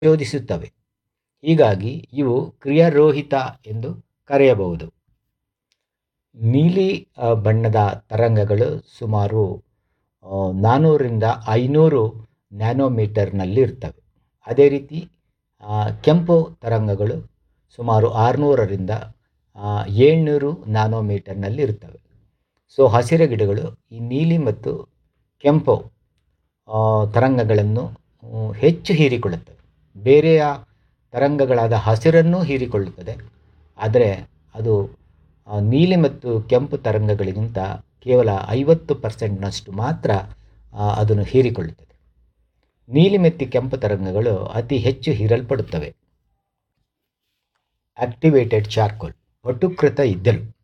ಪ್ರಚೋದಿಸುತ್ತವೆ ಹೀಗಾಗಿ ಇವು ಕ್ರಿಯಾರೋಹಿತ ಎಂದು ಕರೆಯಬಹುದು ನೀಲಿ ಆ, ಬಣ್ಣದ ತರಂಗಗಳು ಸುಮಾರು ಆ, ನಾನ್ನೂರರಿಂದ ಐನೂರು ನ್ಯಾನೋಮೀಟರ್ನಲ್ಲಿ ಇರ್ತವೆ ಅದೇ ರೀತಿ ಆ, ಕೆಂಪು ತರಂಗಗಳು ಸುಮಾರು ಆರುನೂರರಿಂದ ಏಳ್ನೂರು ನ್ಯಾನೋಮೀಟರ್ನಲ್ಲಿ ಇರ್ತವೆ ಸೊ ಹಸಿರು ಗಿಡಗಳು ಈ ನೀಲಿ ಮತ್ತು ಕೆಂಪು ಆ, ತರಂಗಗಳನ್ನು ಆ, ಹೆಚ್ಚು ಹೀರಿಕೊಳ್ಳುತ್ತವೆ ಬೇರೆಯ ತರಂಗಗಳಾದ ಹಸಿರನ್ನು ಹೀರಿಕೊಳ್ಳುತ್ತದೆ ಆದರೆ ಅದು ಆ, ನೀಲಿ ಮತ್ತು ಕೆಂಪು ತರಂಗಗಳಿಗಿಂತ ಕೇವಲ ಐವತ್ತು ಪರ್ಸೆಂಟ್ನಷ್ಟು ಮಾತ್ರ ಆ, ಅದನ್ನು ಹೀರಿಕೊಳ್ಳುತ್ತದೆ ನೀಲಿ ಮತ್ತು ಕೆಂಪು ತರಂಗಗಳು ಅತಿ ಹೆಚ್ಚು ಹೀರಲ್ಪಡುತ್ತವೆ ಆಕ್ಟಿವೇಟೆಡ್ ಚಾರ್ಕೋಲ್ ಒಟುಕೃತ ಇದ್ದಲು